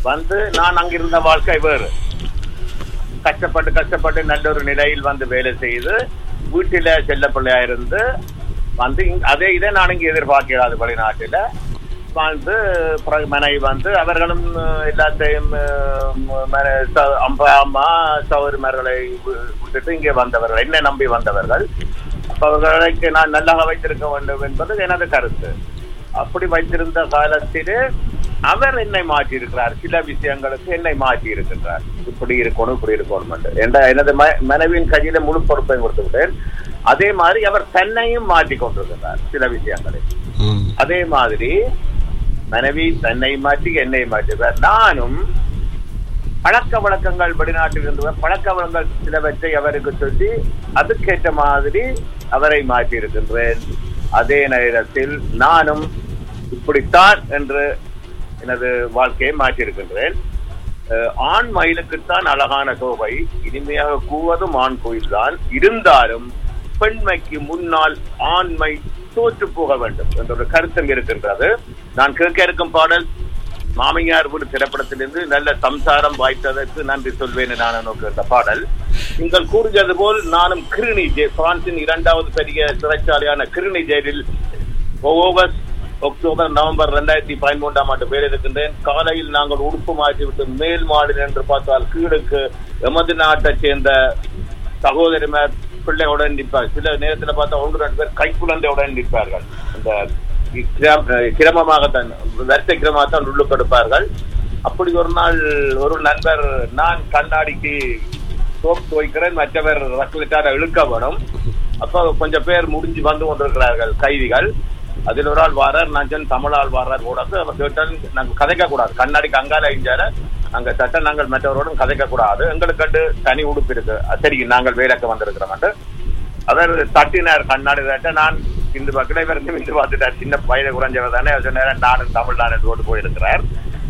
வந்து நான் அங்கிருந்த வாழ்க்கை வேறு கஷ்டப்பட்டு கஷ்டப்பட்டு நல்ல ஒரு நிலையில் வந்து வேலை செய்து வீட்டில செல்ல பிள்ளையா இருந்து வந்து இங்க- அதே இதை நான் இங்க எதிர்பார்க்கிறாது வெளிநாட்டில வந்து பிறகு மனைவி வந்து அவர்களும் அஹ், எல்லாத்தையும் அஹ், மன- ச- அம்பா அம்மா சௌரிமர்களை விட்டுட்டு இங்கே வந்தவர்கள் என்ன நம்பி வந்தவர்கள் அப்ப அவர்களுக்கு நான் நல்லாக வைத்திருக்க வேண்டும் என்பது எனது கருத்து அப்படி வைத்திருந்த காலத்திலே அவர் என்னை மாற்றி இருக்கிறார் சில விஷயங்களுக்கு என்னை மாற்றி இருக்கின்றார் இப்படி இருக்கணும் இப்படி இருக்கணும் என்று. என்ற எனது ம- மனைவியின் கையில முழு பொறுப்பை கொடுத்து விட்டேன் அதே மாதிரி அவர் தன்னையும் மாற்றி கொண்டிருக்கிறார் சில விஷயங்களை ம். அதே மாதிரி மனைவி தன்னை மாற்றி என்னை மாற்றுகிறார் நானும் பழக்க வழக்கங்கள் வெளிநாட்டில் இருந்து பழக்க வழக்கங்கள் சிலவற்றை அவருக்கு சொல்லி அதுக்கேற்ற மாதிரி அவரை மாற்றி இருக்கின்றேன் அதே நேரத்தில் நானும் இப்படித்தான் என்று எனது வாழ்க்கையை மாற்றியிருக்கின்றேன் அஹ், ஆண் மயிலுக்குத்தான் அழகான தோகை இனிமையாக கூவதும் ஆண் கோயில் தான் இருந்தாலும் பெண்மைக்கு முன்னால் ஆண்மை தோற்று போக வேண்டும் என்ற ஒரு கருத்தம் இருக்கின்றது நான் கேட்க இருக்கும் பாடல் மாமியார் வீடு திரைப்படத்திலிருந்து நல்ல சம்சாரம் வாய்த்ததற்கு நன்றி சொல்வேன் நான் நோக்குகின்ற பாடல் நீங்கள் கூறியது போல் நானும் கிருணி ஜெ- பிரான்சின் இரண்டாவது பெரிய சிறைச்சாலையான கிருணி ஜெயிலில் ஆகஸ்ட் அக்டோபர் நவம்பர் ரெண்டாயிரத்தி பதிமூன்றாம் ஆண்டு வேலை இருக்கின்றேன் காலையில் நாங்கள் உடுப்பு மாற்றிவிட்டு மேல் மாடில் என்று பார்த்தால் கீழுக்கு எமது நாட்டைச் சேர்ந்த சகோதரிமார் பிள்ளையுடன் நிற்பார் சில நேரத்தில் பார்த்தா ஒன்று ரெண்டு பேர் கைக்குழந்தையுடன் நிற்பார்கள் அந்த கிராம- கிரமமாகத்தான் வரிசை கிரமமாகத்தான் உள்ளுக்கு எடுப்பார்கள் அப்படி ஒரு நாள் ஒரு நண்பர் நான் கண்ணாடிக்கு சோப் துவைக்கிறேன் மற்றவர் ரக்லெட்டார இழுக்க வேணும் அப்போ கொஞ்சம் பேர் முடிஞ்சு வந்து கொண்டிருக்கிறார்கள் கைதிகள் அதில் ஒரு ஆள் வாரார் நான் சொன்ன தமிழ் ஆள் வாரார் கூட அவர் கேட்டால் நாங்கள் கதைக்க கூடாது கண்ணாடிக்கு அங்கால இஞ்சார அங்க சட்டம் நாங்கள் மற்றவரோடும் கதைக்க கூடாது எங்களுக்கு கண்டு தனி உடுப்பு இருக்கு அஹ் சரி நாங்கள் வேலைக்கு வந்திருக்கிறோம் அவர் தட்டினார் கண்ணாடி தட்ட நான் இந்த பக்கம் இவர் இருந்து பார்த்துட்டார் சின்ன வயது குறைஞ்சவர் தானே அவர் சொன்னார் நானும் தமிழ் தான் போட்டு போயிருக்கிறார்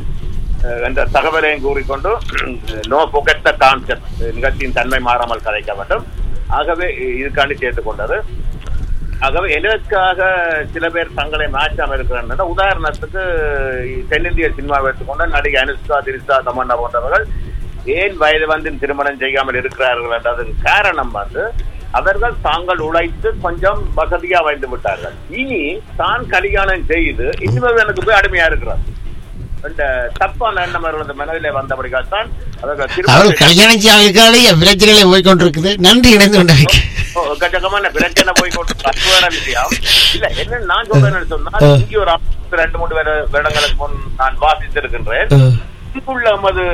அஹ் என்ற தகவலையும் கூறிக்கொண்டு நோ புகட்ட கான்செப்ட் நிகழ்ச்சியின் தன்மை மாறாமல் கதைக்க வேண்டும் ஆகவே இதுக்காண்டி சேர்த்துக் கொண்டது ஆகவே எதற்காக சில பேர் தங்களை மாற்றாம இருக்கிறாங்க உதாரணத்துக்கு தென்னிந்திய சினிமாவை எடுத்துக்கொண்ட நடிகை அனுஷ்கா திரிசா தமன்னா போன்றவர்கள் ஏன் வயது வந்து திருமணம் செய்யாமல் இருக்கிறார்கள் என்றதுக்கு காரணம் வந்து அவர்கள் தாங்கள் உழைத்து கொஞ்சம் வசதியா வைத்து விட்டார்கள் இனி தான் கல்யாணம் செய்து இனிமேல் எனக்கு போய் அடிமையா இருக்கிறார் இந்த தப்பான எண்ணம் அவர்களது மனதிலே வந்தபடியால்தான் அவர்கள் அவர் திருமணம் கல்யாணம் செய்யாவிருக்காலே பிரச்சனையில போய் கொண்டிருக்குது நன்றி இணைந்து கொண்டவைக்கு கச்சகமான பிரச்சனை போய் கொண்டு அற்புதமான விஷயம் இல்ல என்ன நான் சொல்றேன்னு சொன்னா ஆ. இங்கே ஒரு ஆபத்து ரெண்டு மூணு வேற வருடங்களுக்கு முன் நான் வாசித்திருக்கின்றேன் இங்குள்ள நமது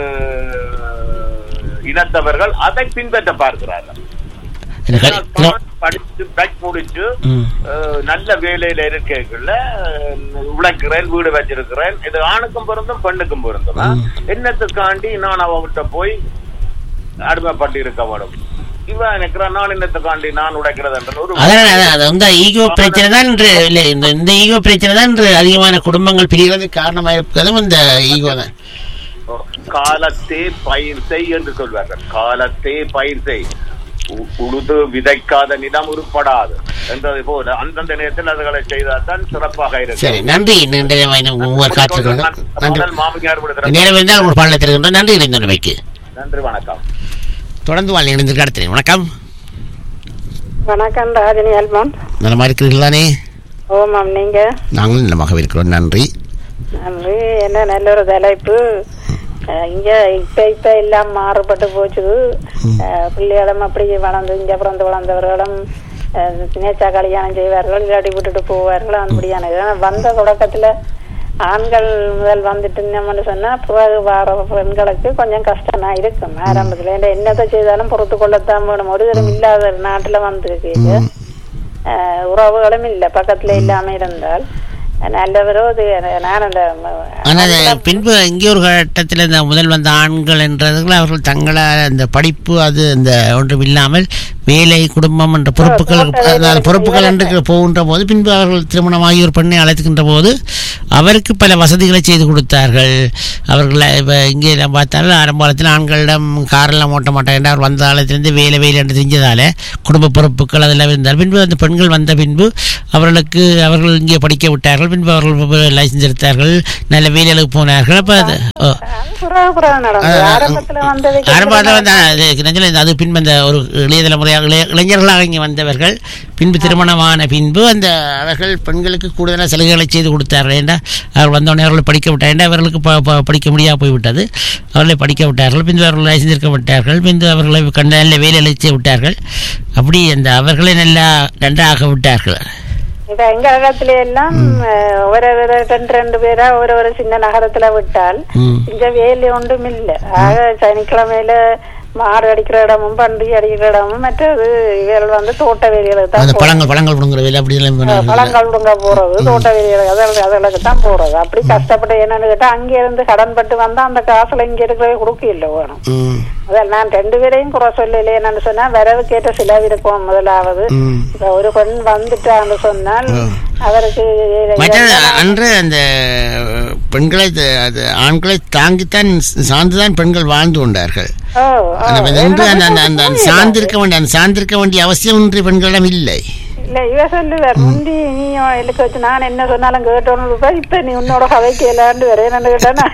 இனத்தவர்கள் அதை பின்பற்ற பார்க்கிறார்கள் எனக்கு ஆனால் தான் படிச்சு படிச்சு முடிச்சு ம். அஹ், நல்ல வேலையில இருக்கக்குள்ள அஹ், உழைக்கிறேன் வீடு வச்சிருக்கிறேன் இது ஆணுக்கும் பொருந்தும் பெண்ணுக்கும் பொருந்தும் ஆ? ம். என்னத்துக்காண்டி நான் அவகிட்ட போய் அடிமைப்பட்டு இருக்க வேண்டும் இவன் நினைக்கிறான் நான் என்னத்துக்காண்டி நான் உடைக்கிறது என்ற ஒரு அதான் அதான், அது வந்து ஈகோ பிரச்சனை தான் இன்று இல்லை இந்த இந்த ஈகோ பிரச்சனை தான் இன்று அதிகமான குடும்பங்கள் பிரிகிறது காரணமாக இருப்பதும் இந்த ஈகோ தான் காலத்தே பயிர் செய் என்று சொல்வார்கள் காலத்தே பயிர் செய் உ- உழுது விதைக்காத நிலம் உருப்படாது என்றது போல அந்தந்த நேரத்தில் அதுகளை செய்தால் தான் சிறப்பாக சரி இருக்கும் நன்றி நன்றி ஒவ்வொரு காற்றுக்கொண்டு நன்றி பாடல் மாமியார் விடுதலை நேரம் இருந்தால் ஒரு பாடலை தருகின்றோம் நன்றி இணைந்தவைக்கு நன்றி வணக்கம் தொடர்ந்து வாழ் இணைந்திருக்க அடுத்த வணக்கம் வணக்கம் ராஜினி அல்மான் நலமா இருக்கிறீர்கள் தானே ஓமாம் நீங்க நாங்களும் நலமாக இருக்கிறோம் நன்றி நன்றி என்ன நல்ல ஒரு தலைப்பு அஹ் இங்க இப்ப இப்ப எல்லாம் மாறுபட்டு போச்சு அஹ் பிள்ளைகளும் அப்படி வளர்ந்து இங்க பிறந்து வளர்ந்தவர்களும் அஹ் நேச்சா கல்யாணம் செய்வார்கள் இல்லாட்டி விட்டுட்டு போவார்கள் அப்படியான இது. ஆனா வந்த தொடக்கத்துல ஆண்கள் முதல் வந்துட்டு என்னன்னு சொன்னா பிறகு வர பெண்களுக்கு கொஞ்சம் கஷ்டமா இருக்கும் ஆரம்பத்துல ஏன்னா என்னத்தை செய்தாலும் பொறுத்து கொள்ளத்தான் வேணும் ஒரு தரம் இல்லாத ஒரு நாட்டுல வந்திருக்கு அஹ் உறவுகளும் இல்ல பக்கத்துல இல்லாம இருந்தால் நல்லவரோ அது நான் அந்த ஆனால் அது பின்பு இங்கே ஒரு கட்டத்தில் இந்த முதல் வந்த ஆண்கள் என்றதுகள் அவர்கள் தங்களால் அந்த படிப்பு அது அந்த ஒன்றும் இல்லாமல் வேலை குடும்பம் என்ற பொறுப்புகள் அதாவது பொறுப்புகள் என்று போகின்ற போது பின்பு அவர்கள் திருமணமாகி ஒரு பெண்ணை அழைத்துக்கின்ற போது அவருக்கு பல வசதிகளை செய்து கொடுத்தார்கள் அவர்கள் இப்போ இங்கே எல்லாம் பார்த்தாலும் ஆரம்பத்தில் ஆண்களிடம் காரெல்லாம் ஓட்ட மாட்டாங்க அவர் வந்த காலத்திலிருந்து வேலை வேலை என்று செஞ்சதால குடும்ப பொறுப்புகள் அதெல்லாம் இருந்தார் பின்பு அந்த பெண்கள் வந்த பின்பு அவர்களுக்கு அவர்கள் இங்கே படிக்க விட்டார்கள் பின்பு அவர்கள் லைசன்ஸ் எடுத்தார்கள் நல்ல வேலைகளுக்கு போனார்கள் அப்போ அது ஓ புறா புறா நடந்தது அதான், ஆரம்பத்துல வந்ததுக்கு ஆரம்பத்தில் வந்து அது நெஞ்சில் அது பின்பு அந்த ஒரு இளைய தலைமுறையாக இளைய இளைஞர்களாக இங்கே வந்தவர்கள் பின்பு திருமணமான பின்பு அந்த அவர்கள் பெண்களுக்கு கூடுதலாக சலுகைகளை செய்து கொடுத்தார்கள் ஏண்டா அவர்கள் வந்தோடனே அவர்களை படிக்க விட்டார் அவர்களுக்கு ப- ப- படிக்க முடியாது போய்விட்டது அவர்களை படிக்க விட்டார்கள் பின்பு அவர்கள் லைசன்ஸ் இருக்க விட்டார்கள் பின்பு அவர்களை கண்ட நல்ல வேலைகளை செய்து விட்டார்கள் அப்படி அந்த அவர்களை நல்லா நன்றாக விட்டார்கள் இப்ப எங்க இடத்துல எல்லாம் அஹ், ஒரு ஒரு ரெண்டு ரெண்டு பேரா ஒரு ஒரு சின்ன நகரத்துல விட்டால் ம். இங்க வேலை ஒன்றும் இல்ல ஆக சனிக்கிழமையில மாடு அடிக்கிற இடமும் பன்றி அடிக்கிற இடமும் மற்றது இவர்கள் வந்து தோட்ட வேலைகளுக்கு தான் அந்த போறது. பழங்கள் பழங்கள் கொடுங்குற வேலை அப்படி எல்லாம் அஹ், பண்ணாங்க. பழங்கள் உடுங்க போறது தோட்ட வேலைகளுக்கு அதற்கு அதற்கு தான் போறது அப்படி கஷ்டப்பட்டு என்னன்னு கேட்டா அங்க இருந்து கடன் பட்டு வந்தா அந்த காசுல இங்க இருக்கிறவே கொடுக்க இல்ல வேணும் ம் அதான் நான் ரெண்டு பேரையும் குறை சொல்லல என்னன்னு சொன்னா வரவு கேட்ட செலவு இருக்கும் முதலாவது ம் இப்ப ஒரு பெண் வந்துட்டான்னு சொன்னால் அவருக்கு மற்றது அன்று அந்த பெண்களை த- அது ஆண்களை தாங்கித்தான் சார்ந்துதான் பெண்கள் வாழ்ந்து கொண்டார்கள் ஓ, ஓ, அந்த இன்று அந்த அந்த அந்த எனக்கு சார்ந்திருக்க வேண்டிய அந்த சார்ந்திருக்க வேண்டிய அவசியம் இன்று பெண்களிடம் இல்லை இல்ல இவ சொல்லுவார் முந்தி நீ எழுக்க வச்சு நான் என்ன சொன்னாலும் கேட்டோன்னு இருப்ப இப்ப நீ உன்னோட கதைக்கு எல்லாண்டு வேற என்னன்னு கேட்டானா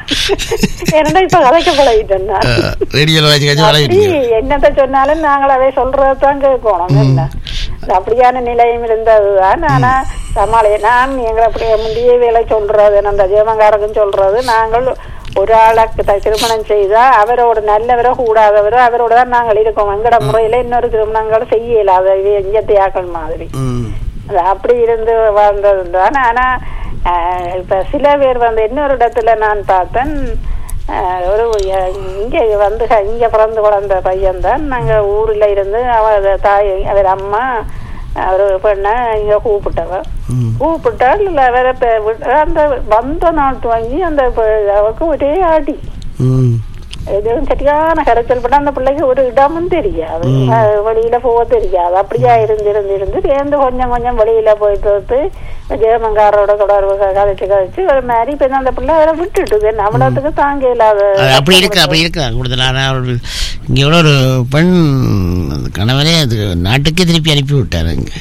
என்னடா இப்ப கதைக்க பழகிட்டேன் நான். ரேடியோவில் வச்சு கட்சி அப்படி வளர்கிறீங்க என்னத்த சொன்னாலும் நாங்கள் அதை சொல்றதுதான் கேட்கணும் என்ன அது அப்படியான நிலையும் இருந்ததுதான் ஆனா சமாளி நான் எங்களை அப்படியே முந்தைய வேலை சொல்றது அந்த ஜெயமங்காரக்கும் சொல்றது நாங்கள் ஒரு ஆளுக்கு த- திருமணம் செய்தா அவரோட நல்லவரோ கூடாதவரோ அவரோட தான் நாங்கள் இருக்கோம் எங்கட முறையில இன்னொரு திருமணங்கள் செய்ய இயலாத இயற்கையாக்கள் மாதிரி ம் அது அப்படி இருந்து வாழ்ந்தது தான் ஆனா ஆஹ், இப்ப சில பேர் வந்து இன்னொரு இடத்துல நான் பார்த்தேன் ஆஹ், ஒரு அஹ், இங்க வந்து க- இங்க பிறந்து வளர்ந்த பையன் தான் நாங்க ஊர்ல இருந்து அவ தாய் அவர் அம்மா ஒரு பெண்ணை இங்க கூப்பிட்டவ ம் கூப்பிட்டால் அவரை பெ- விட்டு- அந்த வந்த நாள் துவங்கி அந்த பெ- அவருக்கு ஒரே அடி ம் எதுவும் சரியான கரைச்சல் பட்டு அந்த பிள்ளைக்கு ஒரு இடமும் தெரியாது அஹ் வெளியில போக தெரியாது அப்படியா இருந்து இருந்து இருந்து சேர்ந்து கொஞ்சம் கொஞ்சம் வெளியில போயிட்டு வந்து ஜெயமங்காரோட தொடர்பு க- கதைச்சு கதைச்சு ஒரு மாதிரி இப்ப அந்த பிள்ளை அவரை விட்டுட்டுது நம்மளத்துக்கு தாங்க இல்லாத அது அப்படி இருக்கு அப்படி இருக்கு கூடுதலான ஒரு இங்கே கூட ஒரு பெண் அந்த கணவரே அது நாட்டுக்கே திருப்பி அனுப்பி விட்டார் இங்கே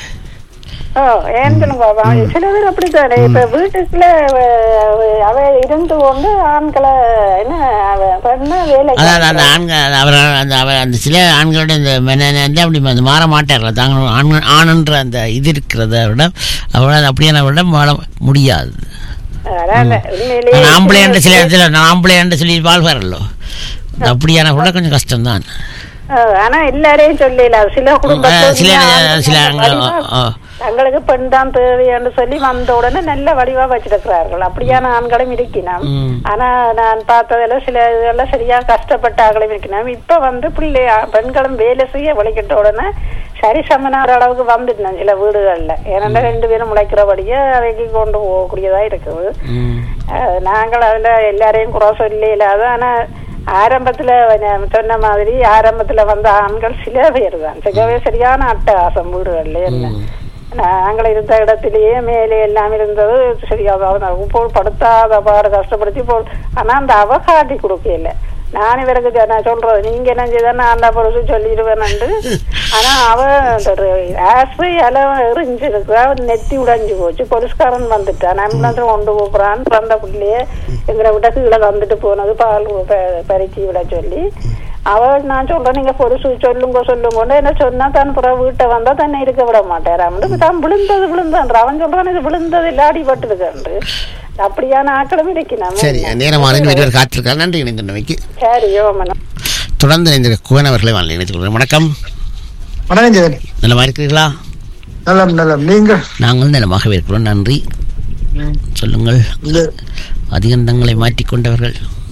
ஓ ஏன்னு சொல்லுங்க பாப்பா. சில பேர் அப்படித்தானே இப்ப வீட்டுக்குள்ள அவ- அவ இருந்து கொண்டு ஆண்களை என்ன அவ பெண்ணை வேலை அதாவது அந்த ஆண்கள் அவர் அந்த அவர் அந்த சில ஆண்களோட இந்த மென- வந்து அப்படி அந்த மாற மாட்டார்கள் தாங்க ஆண் ஆணுன்ற அந்த இது இருக்கிறத விட அவளால் அப்படியான விட வாழ முடியாது அதான் உண்மையிலேயே நான் ஆம்பளை என்ற சில இடத்துல நான் ஆம்பளை என்று சொல்லி வாழ்வாரல்லோ அது அப்படியான கூட கொஞ்சம் கஷ்டம்தான் அஹ் ஆனா எல்லாரையும் சொல்லல சில குடும்பத்துல சில ஆண்கள் சில வடிவா ஆ, தங்களுக்கு பெண் தான் தேவைன்னு சொல்லி வந்த உடனே நல்ல வடிவா வச்சிருக்கிறார்கள் அப்படியான ஆண்களும் இருக்கணும் ம். ஆனா நான் பார்த்ததுல சில இதெல்லாம் சரியா கஷ்டப்பட்ட ஆண்களும் இருக்கணும் இப்ப வந்து பிள்ளை பெண்களும் வேலை செய்ய வலிக்கிட்ட உடனே சரி சமனார அளவுக்கு வந்துட்டோம் சில வீடுகள்ல ஏன்னா ரெண்டு பேரும் முளைக்கிறபடியே அவைக்கு கொண்டு போகக்கூடியதா இருக்குது ம் அஹ் நாங்கள் அதுல எல்லாரையும் குறை சொல்லல ஆனா ஆரம்பத்துல நான் சொன்ன மாதிரி ஆரம்பத்துல வந்த ஆண்கள் சில பேர் தான் சில பேர் சரியான அட்டகாசம் வீடுகள்ல என்ன நாங்கள் இருந்த இடத்திலேயே மேலே எல்லாம் இருந்தது சரியா போல் படுத்தாத பாடு கஷ்டப்படுத்தி போல் ஆனா அந்த அவ காட்டி கொடுக்கல நான் இவருக்கு சொ- நான் சொல்றது நீங்க என்ன செய்தா நான் அந்த பொழுது சொல்லிடுவேன்ண்டு ஆனா அவ அந்த ஆஸ்பை அல எரிஞ்சிருக்கு அவ நெத்தி உடைஞ்சு போச்சு போலீஸ்காரன் வந்துட்டான் ஆம்புலன்ஸ் கொண்டு போறான் பிறந்த பிள்ளைய எங்களை விட கீழே வந்துட்டு போனது பால் ப- பறிச்சு விட சொல்லி அவள் நான் சொல்றேன் நீங்க பொருசு சொல்லுங்க சொல்லுங்க என்ன சொன்னா தான் பிறகு வீட்டை வந்தா தன்னை இருக்க விட மாட்டேன் தான் விழுந்தது விழுந்தான் அவன் சொல்றான் இது விழுந்தது இல்ல அடிபட்டுருக்கன்று அப்படியான ஆக்களும் இருக்கணும் சரி நேரமான ஒருவர் காத்திருக்கார் நன்றி இணைந்தமைக்கு சரி யோமனம் தொடர்ந்து இந்த குவன் அவர்களை வாழ்ந்து இணைத்துக் கொள்கிறேன் வணக்கம் வணக்கம் ஜெகன் நலமா இருக்கிறீர்களா நலம் நலம் நீங்க நாங்கள் நலமாகவே இருக்கிறோம் நன்றி சொல்லுங்கள் இல்ல அதிகம் தங்களை மாற்றிக்கொண்டவர்கள்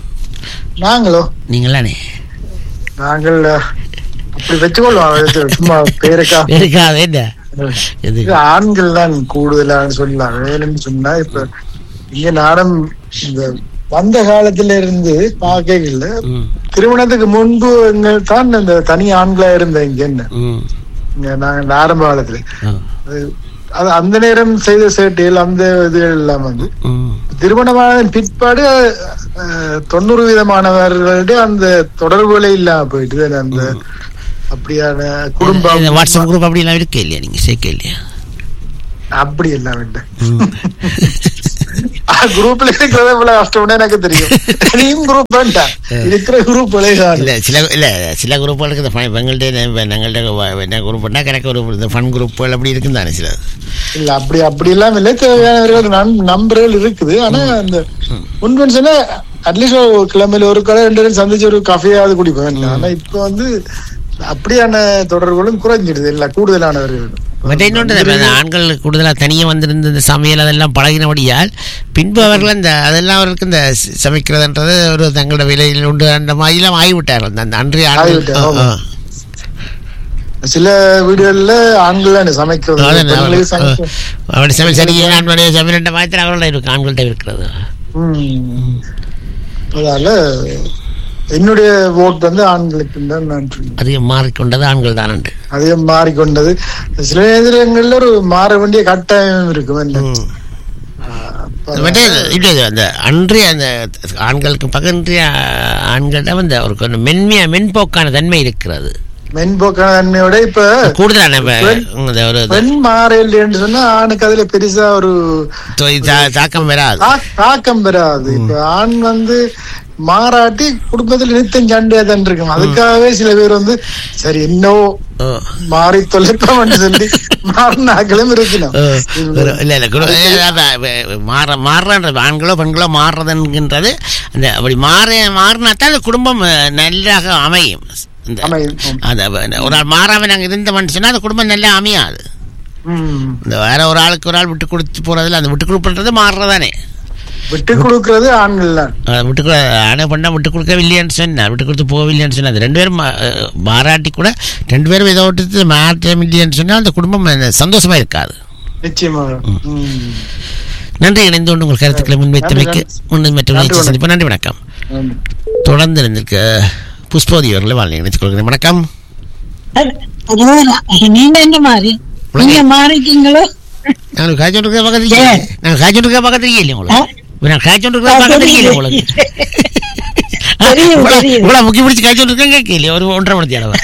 நாங்களோ நீங்களானே நாங்கள் அஹ், அப்படி வச்சுக்கொள்வோம் அது சும்மா பேருக்கா இருக்காது என்ன எது இது ஆண்கள் தான் கூடுதலான்னு சொல்லலாம் வேணும்னு சொன்னா இப்ப இங்க நாடம் இந்த வந்த காலத்துல இருந்து பார்க்கல ம் திருமணத்துக்கு முன்பு எங்க தான் இந்த தனி ஆண்களா இருந்த இங்க என்ன ம் இங்க நாங்க இந்த ஆரம்ப காலத்துல ஆ, அது- அது அந்த நேரம் செய்த சேட்டைகள் அந்த இதுகள் எல்லாம் வந்து ம் திருமணமான பிற்பாடு அஹ், தொண்ணூறு விதமானவர்களுடைய அந்த தொடர்புகளே இல்லாம போயிட்டு அந்த அப்படியான குடும்பம் இந்த வாட்ஸ்அப் குரூப் அப்படிலாம் இருக்கே இல்லையா நீங்க சேர்க்க இல்லையா அப்படி எல்லாம் இல்லை ம் குரூப்ல இருக்கிறத இவ்வளவு கஷ்டம்னு எனக்கு தெரியும் நீயும் குரூப் வேண்டாம் இருக்கிற குரூப் விளையாடு இல்ல சில இல்ல சில குரூப்புகளுக்கு இந்த ஃபன் எங்கள்கிட்ட எங்கள்கிட்ட என்ன குரூப்னா கணக்கு ஒரு இந்த ஃபன் குரூப்புகள் அப்படி இருக்கும் தானே சில இல்ல அப்படி அப்படி எல்லாம் இல்ல தேவையானவர்கள் நண்- நம்பர்கள் இருக்குது ஆனா அந்த முன்வென்ஷனா அட்லீஸ்ட் ஒரு கிழமையில ஒரு கடை ரெண்டு பேரும் சந்திச்சு ஒரு கஃபேயாவது குடிப்பேன் ஆனா இப்ப வந்து அப்படியான தொடர்புகளும் குறைஞ்சிடுது இல்ல கூடுதலானவர்கள் மற்ற இன்னொன்று அந்த ஆண்கள் கூடுதலாக தனியாக வந்திருந்த இந்த சமையல் அதெல்லாம் பழகினபடியால் பின்பு அவர்கள் அந்த அதெல்லாம் அவர்களுக்கு இந்த ச- சமைக்கிறதுன்றது ஒரு தங்களோட விலையில் உண்டு அந்த மாதிரிலாம் ஆகிவிட்டார்கள் அந்த- அந்த அன்றைய ஆண்கள் ஆகிவிட்டார், ஆ, ஆமா. சில வீடுகள்ல ஆண்கள் தான் சமைக்கிறது ஆ. அதான் பெண்களுக்கு சமைக்க- அவருடைய சமையல் சரியாக ஆண்களுடைய சமையல் மாதிரி அவர்கள இருக்கு ஆண்கள்கிட்ட இருக்கிறது ம். அதனால என்னுடைய ஓட் வந்து ஆண்களுக்கு தான் நன்றி அதிகம் மாறிக்கொண்டது ஆண்கள் தான் உண்டு அதே மாறிக்கொண்டது சில நேரங்கள்ல ஒரு மாற வேண்டிய கட்டாயம் இருக்கும் என்ன அப்ப மற்ற இல்லை இது அந்த அன்றைய அந்த ஆண்களுக்கு பகன்றைய ஆண்களிடம் அந்த ஒரு கொஞ்சம் மென்மையா மென்போக்கான தன்மை இருக்கிறது மென்போக்கான தன்மையோட இப்ப கூடுதலான இப்ப இந்த ஒரு பெண் மாறலைன்னு சொன்னா ஆணுக்கு அதுல பெருசா ஒரு தொ- தா- தாக்கம் வராது தா- தாக்கம் வராது இப்ப ஆண் வந்து மாறாட்டி குடும்பத்துல நித்தம் சண்டையா தான் இருக்கும் அதுக்காகவே சில பேர் வந்து சரி என்னவோ ஓ. மாறி தொலைப்போம்னு சொல்லி மாறினாக்களும் இருக்கணும் ஓ. ஒரு- இல்ல இல்ல குடு- அதான், வ- மாற மாறுற ஆண்களோ பெண்களோ மாறுறதுன்றது அந்த அப்படி மாற மாறினா தான் அந்த குடும்பம் அஹ், நல்லாக அமையும் இந்த அமையும். அந்த வ- ஒரு ஆள் மாறாம நாங்க இருந்தோம்னு சொன்னா அந்த குடும்பம் நல்லா அமையாது ம். இந்த வேற ஒரு ஆளுக்கு ஒரு ஆள் விட்டு கொடுத்து போறதுல அந்த விட்டு கொடுப்பது மாறுறதானே விட்டு கொடுக்கறது ஆண்கள் தான் அஹ் விட்டு கொடு ஆனா பண்ணா விட்டு கொடுக்கவில்லைன்னு சொன்னார் விட்டு கொடுத்து போகவில்லைன்னு சொன்னார் ரெண்டு பேரும் மா- அஹ் மாறாட்டி கூட ரெண்டு பேரும் இதை விட்டு மாற்றமில்லைன்னு சொன்னா அந்த குடும்பம் அஹ், சந்தோஷமா இருக்காது நிச்சயமாக ம். நன்றி இணைந்து கொண்டு உங்கள் கருத்துக்களை முன்வைத்தமைக்கு முன் மற்றும் நன்றி, வணக்கம். சந்திப்பு நன்றி வணக்கம் ம். தொடர்ந்து இருந்திருக்க புஷ்போதி அவர்களை வாழ்க்கை நினைத்துக் கொள்கிறேன் வணக்கம் அது நீங்க என்ன மாதிரி நீங்க மாறிட்டீங்களோ நாங்கள் காய்ச்சல் இருக்கிற பக்கத்துல ஏன்? நாங்கள் காய்ச்சல் இருக்கிற பக்கத்துல இல்லையா ஆ? உங்களுக்கு நான் காய்ச்சல் இருக்கிற ஆ, பக்கத்துல தெரியுது. இல்லையா உங்களுக்கு தெரியுது, இவ்வளவு- தெரியுது. இவ்வளவு முக்கி பிடிச்சி காய்ச்சல் இருக்கேன் கேட்கலையே ஒரு ஒன்றரை மணி அளவு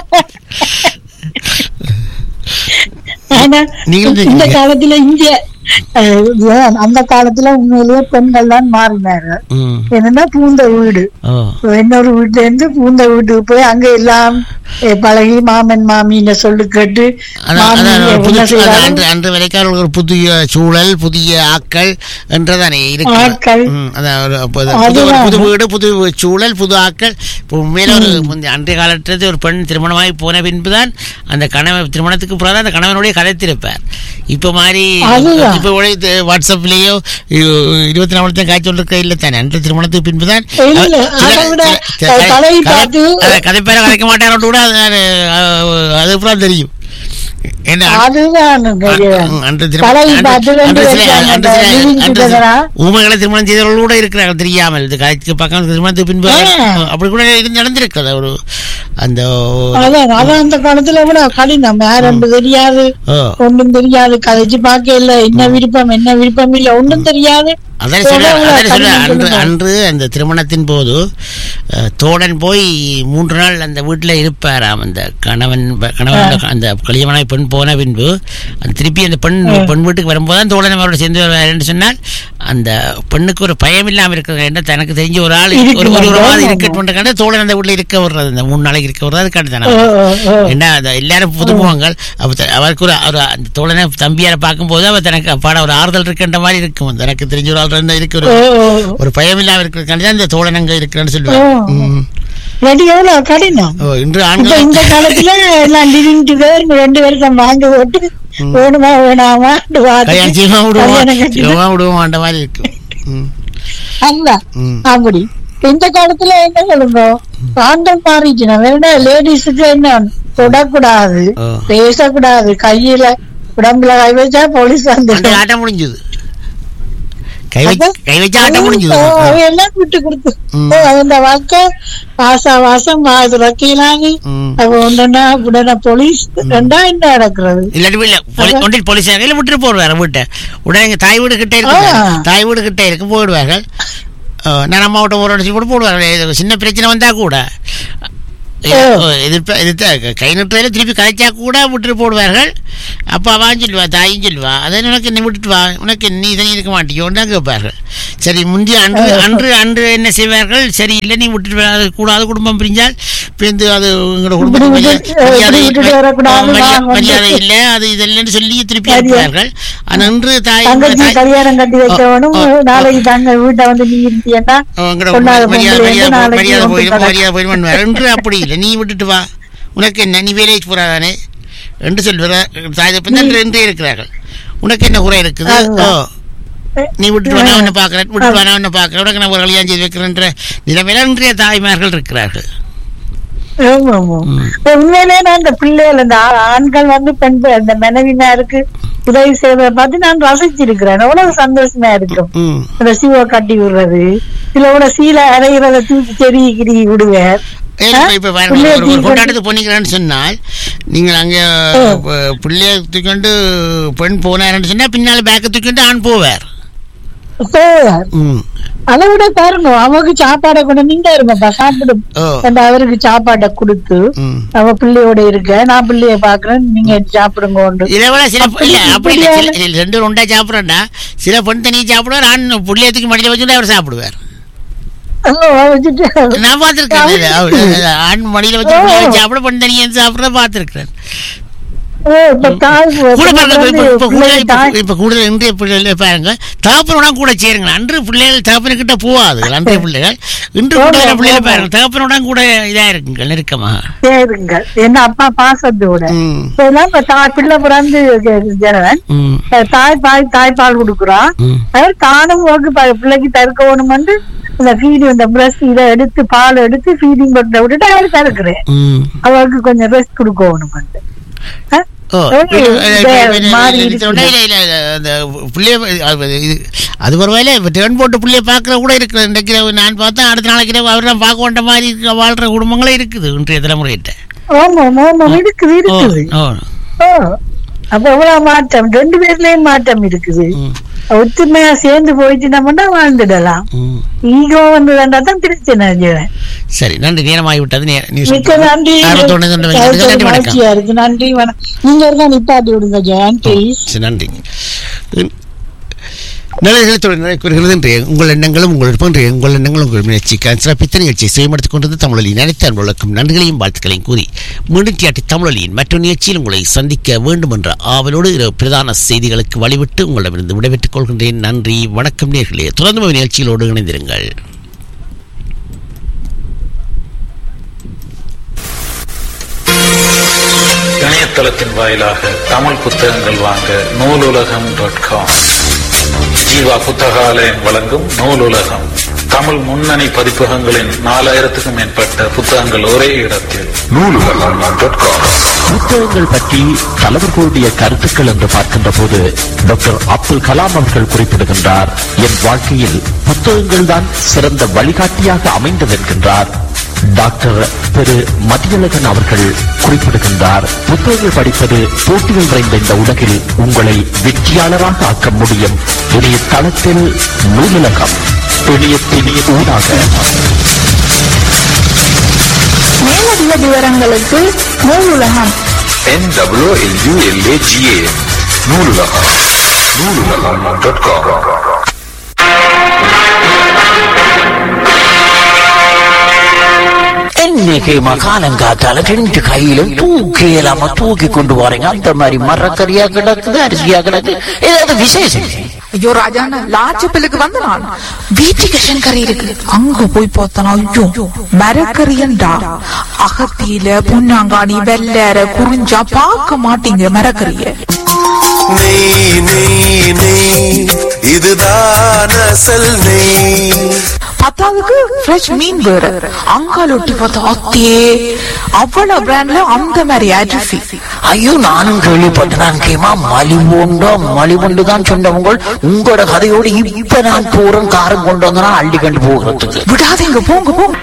ஆனா நீங்களும் இந்த தெரியுங்க. காலத்துல இங்க அஹ், ஏன் அந்த காலத்துல உண்மையிலேயே பெண்கள் தான் மாறினாரு ம் என்னன்னா பூந்த வீடு ஓ இன்னொரு வீட்டுல இருந்து பூந்த வீட்டுக்கு போய் அங்க எல்லாம் அஹ், பழகி மாமன் மாமின்னு சொல்லி கேட்டு அதான் மாமி அதான் ஒரு புது என்ன அது செய்யறாங்க அன்று அன்று வரைக்கும் அவர்களுக்கு ஒரு புதிய சூழல் புதிய ஆக்கள் என்றதானே இருக்கு ஆட்கள். ம், அதான் ஒரு அப்ப அது புது அதுதான். புது வீடு புது சூழல் புது ஆக்கள் இப்போ உண்மையில ஒரு முந்தைய அன்றைய காலத்தில் ஒரு பெண் திருமணமாகி போன பின்புதான் அந்த கணவன் திருமணத்துக்கு பிறகு அந்த கணவனுடைய கதைத்திருப்பார் இப்போ மாதிரி அதுதான். இப்போ உடைய வாட்ஸ்அப்லேயோ இருபத்தி நாலு மணி காய்ச்சல் இருக்க இல்லை தானே அன்று திருமணத்துக்கு பின்புதான் இல்ல, அதை விட, அஹ், தலையை பார்த்து- கதைப்பேர கதைக்க மாட்டாரோட கூட அது அது- அது அப்புறம் தெரியும் என்ன அதுதான் தெரியும். அ- அன்று பழகி திருமணம் பார்த்து ரெண்டு அன்று சில- பேரும் அன்று சில- living அன்று சில together-ஆ? ஊமைகளை திருமணம் செய்தவர்கள் கூட இருக்கிறார்கள் தெரியாமல் இது கழிச்சு பக்கம் திருமணத்துக்கு பின்பு ஆ. அப்படி கூட இது நடந்திருக்கிறது ஒரு அந்த அதான் அதான் அந்த காலத்துல விட கடினம் யாரும் தெரியாது ஓ ஒண்ணும் தெரியாது கதைச்சு பார்க்க இல்ல என்ன விருப்பம் என்ன விருப்பம் இல்ல ஒண்ணும் தெரியாது அதான் சொல்ல எவ்வளவு அதான் சொல்ல கடினம் அன்று சொல்லுங்க. அன்று அந்த திருமணத்தின் போது அஹ், தோழன் போய் மூன்று நாள் அந்த வீட்டில் இருப்பாராம் அந்த கணவன் ப- கணவன் அந்த கல்யாணமாய் பெண் போன பின்பு அந்த திருப்பி அந்த பெண் பெண் வீட்டுக்கு வரும்போது தான் தோழன் அவரோட சேர்ந்து வருவாருன்னு சொன்னால் அந்த பெண்ணுக்கு ஒரு பயம் இல்லாமல் இருக்கிறது என்ன தனக்கு தெரிஞ்ச ஒரு ஆள் ஒரு ஒரு ஒரு இருக்கிறாங்க. மாதிரி இருக்கட்டும் தோழன் அந்த வீட்டில் இருக்க விடுறது அந்த மூணு நாளைக்கு இருக்க விடுறது அதுக்காண்டி தானே ஓ, ஓ, ஓ. என்ன அது எல்லாரும் புதுமுகங்கள் அப்ப த- அவருக்கு ஒரு ஒரு அந்த தோழனை தம்பியார பார்க்கும்போது அவர் தனக்கு அப்பாட ஒரு ஆறுதல் இருக்கின்ற மாதிரி இருக்கும் தனக்கு தெரிஞ்ச ஒரு ஆள் இருந்தா இருக்கு ஒரு ஓ, ஓ. ஒரு பயம் இல்லாம இருக்கிறதுக்காண்டி தான் இந்த தோழன் அங்க இருக்கிறேன்னு ஓ. சொல்லுவாங்க ம். ரெண்டு எவ்வளவு கடினம் ஓ, இன்று இப்ப ஆண்கள் இந்த காலத்துல எல்லாம் லிவிங் டுகெதர் ரெண்டு பேருக்கும் வாங்கி போட்டு வேணுமா வேணாமா கல்யாணம் செய்வா விடுவோம் கல்யாணம் கட்டி செய்வா விடுவோம் அந்த மாதிரி இருக்கும் ம். அல்ல ம். அப்படி இந்த காலத்துல என்ன சொல்லுங்க ஆண்கள் மாறிச்சுனா வேணா லேடிஸுக்கு என்ன தொடக்கூடாது ஓ. பேசக்கூடாது கையில உடம்புல கை வச்சா போலீஸ் அந்த வந்து ஆட்டம் முடிஞ்சது கை வச்சு கை வச்சு ஆட்டம் முடிஞ்சது எல்லாம் விட்டு கொடுத்து ம். ஓ, அந்த வாழ்க்கை ஆசா வாசம் அது வக்கீலாகி ம். அவ ஒன்றுனா உடனே போலீஸ் ரெண்டா என்ன நடக்கிறது இல்லாட்டி இல்ல போலீ- ஒன்றில் போலீஸ் கையில விட்டுட்டு போடுவாரு வீட்டை உடனே எங்க தாய் வீடு கிட்ட இருக்கு ஆ. தாய் வீடு கிட்ட இருக்கு போயிடுவார்கள் அஹ் நான் அம்மா விட்ட ஒரு அடிச்சு கூட போடுவார்கள் இது சின்ன பிரச்சனை வந்தா கூட எதிர்ப்ப எதிர்த்த கை நட்டுறதுல திருப்பி கதைச்சா கூட விட்டுட்டு போடுவார்கள் அப்போ அவன் சொல்லுவா தாயும் சொல்லுவா அதை உனக்கு என்ன விட்டுட்டு வா உனக்கு நீ தனி இருக்க மாட்டியோன்னு கேட்பார்கள் சரி முந்தைய அன்று அன்று அன்று என்ன செய்வார்கள் சரி இல்லை நீ விட்டுட்டு வர கூடாது குடும்பம் பிரிஞ்சால் பிரிந்து அது உங்களோட குடும்பத்துக்கு இப்படி மரியாதை- விட்டு- மரியாதை இப்படி விட்டுட்டு வரக்கூடாது, மரியாதை- நான் வந்து- மரியாதை இல்லை அது இதெல்லாம் சொல்லி திருப்பி சரி. அனுப்புவார்கள் ஆனால் அன்று தாய் தங்கச்சி தாய்- கல்யாணம் கட்டி வைக்கணும் ஓ, ஓ. நாளைக்கு தங்க வீட்டை வந்து நீ இருந்தியன்னா உங்களோட கொண்டாட மரியாதை பொங்கல் மரியாதை வந்து நாளைக்கு மரியாதை வந்து போயிடும் கடை. மரியாதை போயிடும் என்று அப்படி இல்லை நீ விட்டுட்டு வா உனக்கு என்ன நீ வேலைக்கு போறாதானே என்று சொல்லுற தாய் தப்பன் என்று என்றே இருக்கிறார்கள் உனக்கு என்ன குறை இருக்குது ஓ அதுதான். நீ விட்டுட்டு வா, நான் உன்னை பார்க்கிறேன் விட்டுட்டு வா, நான் உன்னை பார்க்கிறேன் உனக்கு நான் ஒரு கல்யாணம் செய்து வைக்கிறேன்ற நிலைமையில இன்றைய தாய்மார்கள் இருக்கிறார்கள் ஆமா, ஆமா. உண்மையிலேயே நான் இந்த பிள்ளைகள் இந்த ஆ- ஆண்கள் வந்து பெண் பி- இந்த மனைவினாருக்கு உதவி செய்வதை பார்த்து நான் ரசிச்சிருக்கிறேன் அவ்வளவு சந்தோஷமா இருக்கும் ம் இந்த சிவ கட்டி விடுறது இல்ல கூட சீலை அரைகிறத தூக்கி செடி கிரி விடுவேன் ஏன் இப்ப- இப்ப பாருங்க, பிள்ளைய ஒரு- ஒரு தூக்கி கொண்டாட்டத்துக்கு போனீங்கன்னு சொன்னால் நீங்கள் அங்க ப- பிள்ளைய தூக்கிண்டு பெண் போனாருன்னு சொன்னா பின்னால பேக்க தூக்கிண்டு ஆண் போவார் போவார். ம் அதை விட பாருங்க அவருக்கு சாப்பாடை கொண்டு நீங்க இருங்கப்பா சாப்பிடும் ஓ அந்த அவருக்கு சாப்பாடை கொடுத்து ம் அவ பிள்ளையோட இருக்க நான் பிள்ளைய பாக்குறேன் நீங்க சாப்பிடுங்க உண்டு. இதை விட சில அப்படி இல்ல அப்படி இல்ல இப்படியான- சில- இல்ல, ரெண்டு பேரும் ஒண்டா சாப்பிடறா சில பெண் தனியாக சாப்பிடுவார் ஆண் புள்ளியத்துக்கு மடியில வச்சுட்டு அவர் சாப்பிடுவார் ஓ, வச்சுட்டு நான் பார்த்திருக்கேன் ஆண் மடியில வச்சு புள்ளைய சாப்பிட பெண் தனியாக சாப்பிட பார்த்திருக்கிறேன் ஓ, இப்ப தாய் கூட பாருங்க இப்ப- இப்ப- இப்ப பிள்ளை கூட- தாய் இப்ப- இப்ப கூடுதல் இன்றைய பிள்ளைகள் பாருங்க தகப்பனோட கூட சேருங்க அன்று பிள்ளைகள் தகப்பனுக்கிட்ட போகாது அன்றைய பிள்ளைகள் இன்று கூட ஆமா, பிள்ளைகள் ஆமா. பாருங்க தகப்பனோட கூட இதா இருக்குங்க நெருக்கமா சேருங்க என்ன அப்பா பாசத்தோட ம் இப்பெல்லாம் இப்ப தாய் பிள்ளை பிறந்து ஜனவன் ம் தாய் பால் தாய்ப்பால் கொடுக்குறான் ம் அவர் தானும் போக்கு ப- பிள்ளைக்கு தடுக்கணும் வந்து இந்த ஃபீடிங் இந்த பிரஷ் இதை எடுத்து பால் எடுத்து ஃபீடிங் பட்டில விட்டுட்டு அவர் தடுக்கிறேன் ம் அவருக்கு கொஞ்சம் ரெஸ்ட் கொடுக்கணும் வந்து ஆ? ஓ, எவ்வளவு இது, இது இது, இது, மாறி இது, இருக்குது. இல்ல, இல்ல, இல்ல, அந்த புள்ளைய அது இது அது பரவாயில்ல இப்போ டேர்ன் போட்டு புள்ளைய பார்க்குற கூட இருக்குது இன்றைக்கு இரவு நான் பார்த்தா அடுத்த நாளைக்கு இரவு அவர் தான் பார்க்க வேண்ட மாதிரி இருக்க வாழ்ற குடும்பங்களே இருக்குது இன்றைய தலைமுறையிட்ட ஆமா ஆமா இருக்குது ஓ இருக்குது ஓ ஓ அப்ப எவ்வளவு மாற்றம் ரெண்டு பேர்லயும் மாற்றம் இருக்குது ம் ஒத்துமையா சேர்ந்து போயிட்டு நம்மனா வாழ்ந்துடலாம் ம் ஈகோ வந்ததுண்டா தான் பிரச்சனை ஜீவன். சரி நன்றி நேரமாகி விட்டது நே- நியூஸ் மிக்க நன்றி ஆர்வத்தோடு இருந்து வைக்கிறதுக்கு நன்றி வணக்கம் மகிழ்ச்சியா இருக்கு நன்றி வணக்கம் நீங்க இருந்தா நிப்பாட்டி விடுங்க ஜெயன் ப்ளீஸ் சரி, நன்றி நிலைகளை தொடர் நிலை கூறுகிறது இன்றைய உங்கள் எண்ணங்களும் உங்கள் விருப்பம் இன்றைய உங்கள் எண்ணங்களும் உங்கள் முயற்சி சிறப்பித்த நிகழ்ச்சியை செய்யப்படுத்திக் கொண்டது தமிழொலியின் அனைத்து அன்பர்களுக்கும் நன்றிகளையும் வாழ்த்துக்களையும் கூறி மீண்டும் தியாட்டி தமிழொலியின் மற்றொரு நிகழ்ச்சியில் உங்களை சந்திக்க வேண்டும் என்ற ஆவலோடு இரவு பிரதான செய்திகளுக்கு வழிவிட்டு உங்களிடமிருந்து விடைபெற்றுக் கொள்கின்றேன் நன்றி வணக்கம் நேர்களே தொடர்ந்து நிகழ்ச்சிகளோடு இணைந்திருங்கள் இணையதளத்தின் வாயிலாக தமிழ் புத்தகங்கள் வாங்க நூலுலகம் டாட் காம் ஜீவா புத்தகாலயம் வழங்கும் நூலுலகம் தமிழ் முன்னணி பதிப்பகங்களின் நாலாயிரத்துக்கும் மேற்பட்ட புத்தகங்கள் ஒரே இடத்தில் புத்தகங்கள் பற்றி தலைவர்களுடைய கருத்துக்கள் என்று பார்க்கின்ற போது டாக்டர் அப்துல் கலாம் அவர்கள் குறிப்பிடுகின்றார் என் வாழ்க்கையில் புத்தகங்கள் தான் சிறந்த வழிகாட்டியாக அமைந்தது என்கின்றார் டாக்டர் திரு மதியழகன் அவர்கள் குறிப்பிடுகின்றார் புத்தகங்கள் படிப்பது போட்டிகள் நிறைந்த இந்த உலகில் உங்களை வெற்றியாளராக ஆக்க முடியும் இணைய தளத்தில் நூலகம் இணையத்தின் ஊடாக மேலதிக விவரங்களுக்கு Noolulagam NWLULAGA Noolulagam Noolulagam dot com என்னைக்கு மகாலங்காத்தால ரெண்டு கையிலும் தூக்கி இல்லாம தூக்கி கொண்டு போறீங்க அந்த மாதிரி மரக்கறியா கிடக்குது அரிசியா கிடக்கு ஏதாவது விசேஷம் ஐயோ ராஜாண்ணா லாச்சப்பிலுக்கு வந்த நான் வீட்டுக்கு கறி இருக்கு அங்க போய் பார்த்தனா ஐயோ மரக்கறியண்டா அகத்தியில பொன்னாங்காணி வெள்ளற குறிஞ்சா பார்க்க மாட்டீங்க மரக்கறிய நெய் நெய் நெய் இதுதான் அசல் நெய் பத்தாவதுக்கு ஃப்ரெஷ் மீன் வேற அங்கால ஒட்டி பார்த்தா அத்தே அவ்வளவு பிராண்ட்ல அந்த மாதிரி அரிசி ஐயோ நானும் கேள்விப்பட்டேன் கேமா மலிவுண்டோ மலிவுண்டு தான் சொன்னவங்க உங்களோட கதையோடு இப்ப நான் போறேன் காரம் கொண்டு வந்தனா அள்ளி கண்டு போகிறதுக்கு விடாதீங்க போங்க போங்க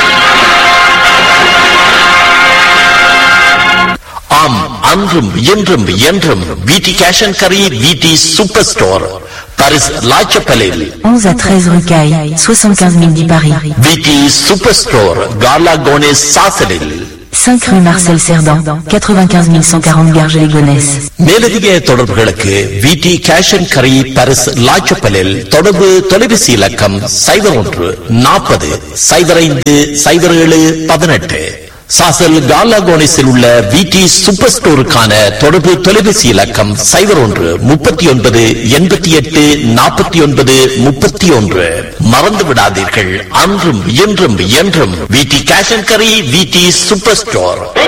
ஆம் அன்றும் இன்றும் என்றும் விடி கேஷ் அண்ட் கரி விடி சூப்பர் ஸ்டோர் பாரிஸ் லாச்சப்பலில் 11 à 13 rue Caille, 75 000 10 Paris. VD super store கார்லா கோனேஸ் சாசலில் 5 rue Marcel Cerdan, 95 140 Garges-les-Gonesse. மேலதிக தொடர்புகளுக்கு விடி கேஷ் அண்ட் கரி பரிஸ் லாச்சப்பலில் தொடர்பு தொலைபேசி இலக்கம் சைபர் ஒன்று நாற்பது சைபர் ஐந்து சைபர் ஏழு பதினெட்டு சாசல் காலாகோனிஸில் உள்ள விடி சூப்பர் ஸ்டோருக்கான தொடர்பு தொலைபேசி இலக்கம் சைபர் ஒன்று முப்பத்தி ஒன்பது எண்பத்தி எட்டு நாற்பத்தி ஒன்பது முப்பத்தி ஒன்று மறந்து விடாதீர்கள் அன்றும் இன்றும் என்றும் விடி கேஷ் அண்ட் கரி விடி சூப்பர் ஸ்டோர்